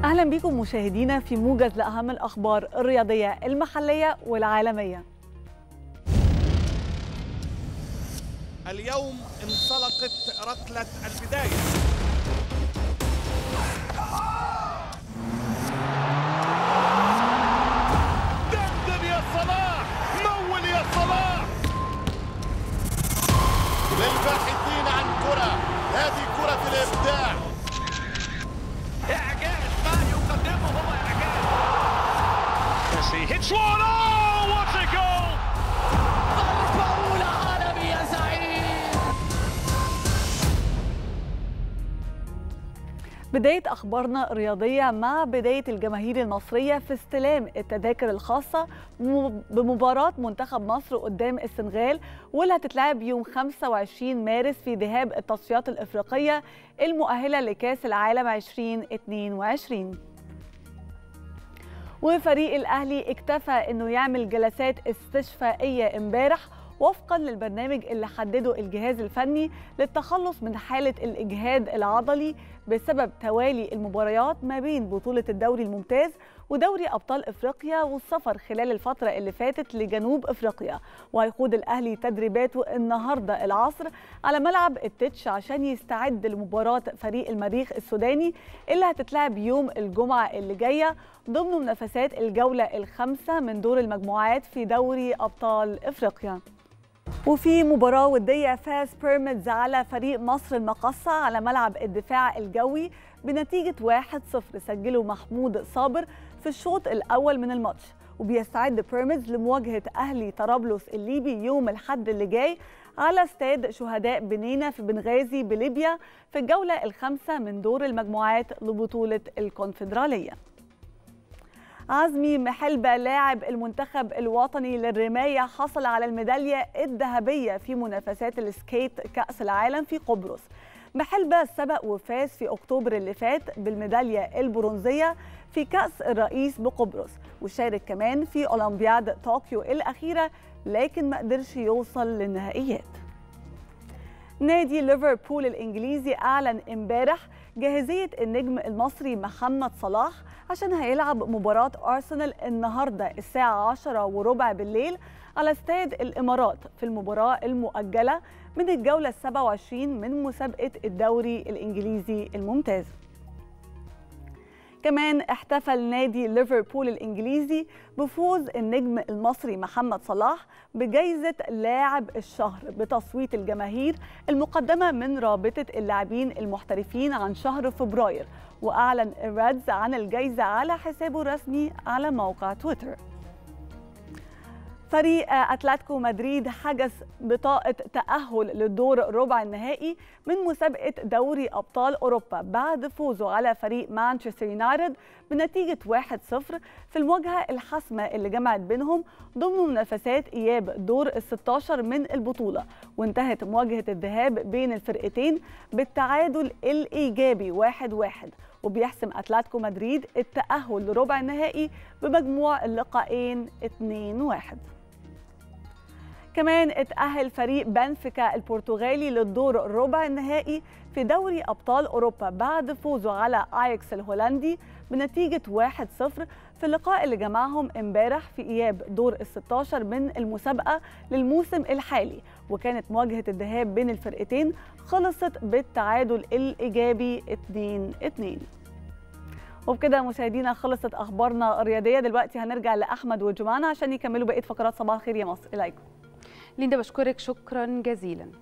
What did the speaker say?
اهلا بكم مشاهدينا في موجز لاهم الاخبار الرياضيه المحليه والعالميه اليوم انطلقت ركلة البداية دندن يا صلاح مول يا صلاح للباحثين عن كرة هذه كرة الإبداع إعجاز ما يقدمه هو إعجاز Messi hits one oh what a goal ضربة أولى عالمي يا زعيم بداية أخبارنا الرياضية مع بداية الجماهير المصرية في استلام التذاكر الخاصة بمباراة منتخب مصر قدام السنغال واللي هتتلعب يوم 25 مارس في ذهاب التصفيات الإفريقية المؤهلة لكأس العالم 2022 وفريق الأهلي اكتفى أنه يعمل جلسات استشفائية امبارح وفقا للبرنامج اللي حدده الجهاز الفني للتخلص من حالة الإجهاد العضلي بسبب توالي المباريات ما بين بطولة الدوري الممتاز ودوري أبطال إفريقيا والسفر خلال الفترة اللي فاتت لجنوب إفريقيا وهيخوض الأهلي تدريباته النهاردة العصر على ملعب التتش عشان يستعد لمباراة فريق المريخ السوداني اللي هتتلعب يوم الجمعة اللي جاية ضمن منافسات الجولة الخامسة من دور المجموعات في دوري أبطال إفريقيا وفي مباراة ودية فاز بيراميدز على فريق مصر المقصة على ملعب الدفاع الجوي بنتيجة 1-0 سجله محمود صابر في الشوط الأول من الماتش وبيستعد بيراميدز لمواجهة أهلي طرابلس الليبي يوم الحد اللي جاي على استاد شهداء بنينة في بنغازي بليبيا في الجولة الخامسة من دور المجموعات لبطولة الكونفدرالية عزمي محلبة لاعب المنتخب الوطني للرماية حصل على الميدالية الذهبية في منافسات السكيت كأس العالم في قبرص محلبة سبق وفاز في أكتوبر اللي فات بالميدالية البرونزية في كأس الرئيس بقبرص وشارك كمان في أولمبياد طوكيو الأخيرة لكن ما قدرش يوصل للنهائيات نادي ليفربول الإنجليزي أعلن امبارح جاهزية النجم المصري محمد صلاح عشان هيلعب مباراة أرسنال النهاردة الساعة 10 وربع بالليل على استاد الإمارات في المباراة المؤجلة من الجولة ال 27 من مسابقة الدوري الإنجليزي الممتاز كمان احتفل نادي ليفربول الإنجليزي بفوز النجم المصري محمد صلاح بجائزة لاعب الشهر بتصويت الجماهير المقدمة من رابطة اللاعبين المحترفين عن شهر فبراير وأعلن الريدز عن الجائزة على حسابه الرسمي على موقع تويتر فريق اتلتيكو مدريد حجز بطاقه تاهل للدور ربع النهائي من مسابقه دوري ابطال اوروبا بعد فوزه على فريق مانشستر يونايتد بنتيجه 1-0 في المواجهه الحاسمه اللي جمعت بينهم ضمن منافسات اياب دور ال 16 من البطوله وانتهت مواجهه الذهاب بين الفرقتين بالتعادل الايجابي 1-1 وبيحسم اتلتيكو مدريد التاهل لربع النهائي بمجموع اللقاءين 2-1 كمان اتأهل فريق بنفيكا البرتغالي للدور ربع النهائي في دوري أبطال أوروبا بعد فوزه على آيكس الهولندي بنتيجة 1-0 في اللقاء اللي جمعهم امبارح في إياب دور ال 16 من المسابقة للموسم الحالي وكانت مواجهة الذهاب بين الفرقتين خلصت بالتعادل الإيجابي 2-2 وبكده مشاهدينا خلصت أخبارنا الرياضية دلوقتي هنرجع لأحمد وجمانة عشان يكملوا بقية فقرات صباح الخير يا مصر إليكم ليندا بشكرك شكرا جزيلا